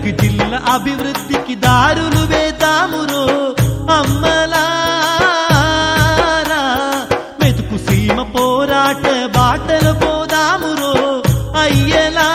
మెదక్ జిల్లా అభివృద్ధికి దారులు వేదామురో అమ్మలారా మెతుకు సీమ పోరాట బాటలు పోదామురో అయ్యలారా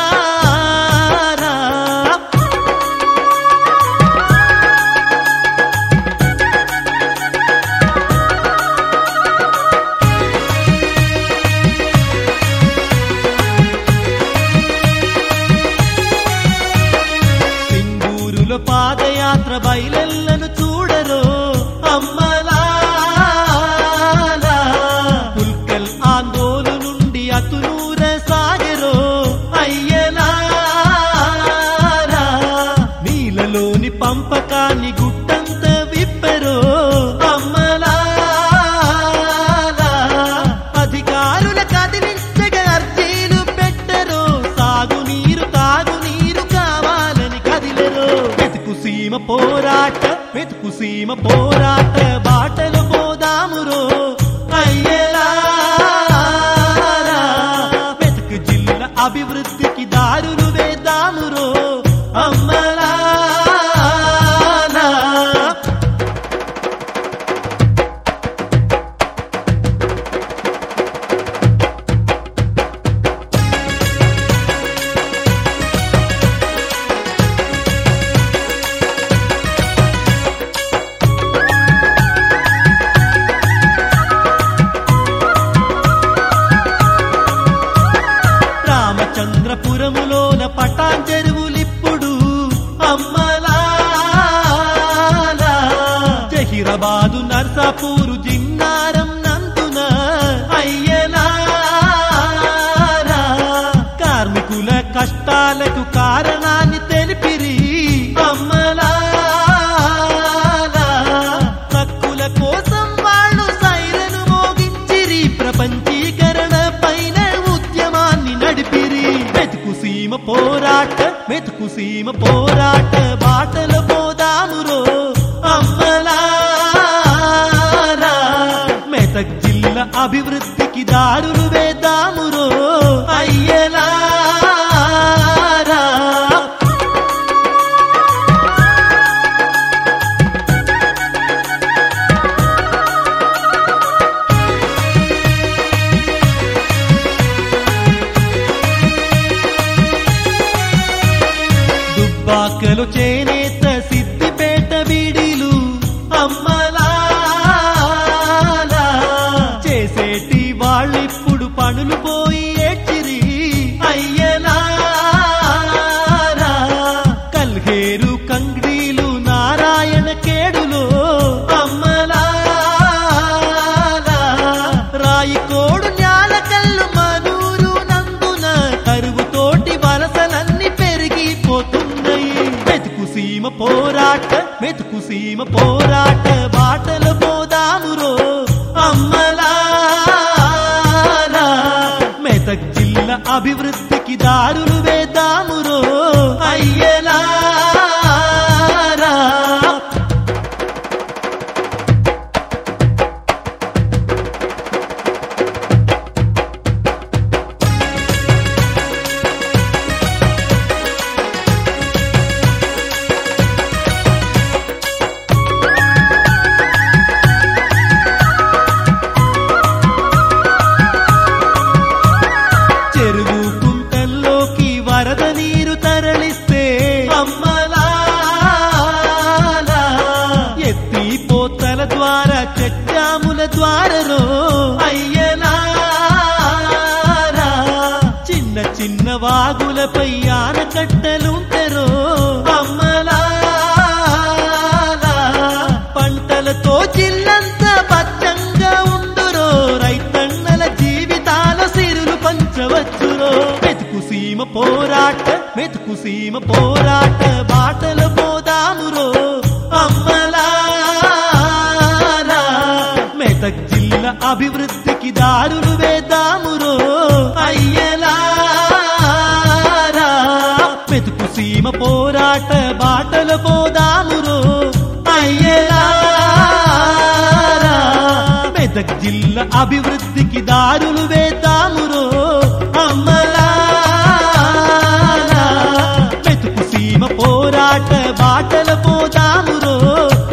సింగూరులో పాదయాత్ర బయలెల్లను చూడరో అమ్మలారా పుల్కల్ ఆందోళన నుండి అతునూర సాగరో అయ్యలారా నీలలోని పంపకాన్ని గుట్టంత విప్పెరో అమ్మలారా అధికారుల కదిలించగా అర్జీలు పెట్టరో సాగునీరు తాగునీరు కావాలని కదిలెరో మెతుకు సీమ పోరాట మెతుకు సీమ పోరాట బాటలు పోదామురో అయ్యలారా మెతుకు జిల్లా అభివృద్ధికి దారులు వేద్దామురో అమ్మలారా రామచంద్రపురములోన పటాన్ చెరువులిప్పుడు అమ్మలారా జహీరాబాదు నర్సాపూరు జిన్నారం నందున అయ్యలారా కార్మికుల కష్టాలకు కారణాన్ని తెలిపిరి అమ్మలారా హక్కుల కోసం వాళ్ళు సైరను మోగించిరి ప్రపంచీకరణ పైన ఉద్యమాన్ని నడిపిరి మెతుకు సీమ పోరాట మెతుకు సీమ పోరాట బాటలు పోదామురో అమ్మలారా మెదక్ జిల్లా అభివృద్ధికి దారులు వేద్దామురో అయ్యలారా దుబ్బాకలు చేనేత సిద్దిపేట బీడీలు అమ్మలారా చేసేటి వాళ్ళిప్పుడు పనులు పోయి ఏడ్చిరి అయ్యలారా కల్హేరు కంగ్డీలు నారాయణ కేడులో అమ్మలారా రాయికోడు న్యాలకల్లు మనూరు నందున కరువుతోటి వలసలన్నీ పెరిగిపోతున్నాయి మెతుకు సీమ పోరాట మెతుకు సీమ పోరాట బాటలు పోదామురో అమ్మలారా మెదక్ జిల్లా అభివృద్ధికి దారులు వేద్దామురో అయ్యలారా చెరువు కుంటల్లోకి వరద నీరు తరలిస్తే అమ్మలారా ఎత్తి పోతల ద్వారా చెట్టాముల ద్వారలో అయ్యలారా చిన్న చిన్న వాగులపై ఆనకట్టలుంటరో అమ్మలారా పంటలతో జిల్లంతా పచ్చంగా ఉండురో రైతన్నల జీవితాల సిరులు పంచవచ్చురో మెతుకు సీమ పోరాట మెతుకు సీమ పోరాట బాటలు పోదామురో అమ్మలారా మెదక్ జిల్లా అభివృద్ధికి దారులు వేద్దామురో అయ్యలారా మెతుకు సీమ పోరాట బాటలు పోదామురో అయ్యలారా మెదక్ జిల్లా అభివృద్ధికి దారులు వేద్దామురో అమ్మలారా మెతుకు సీమ పో బాటల పోదామురో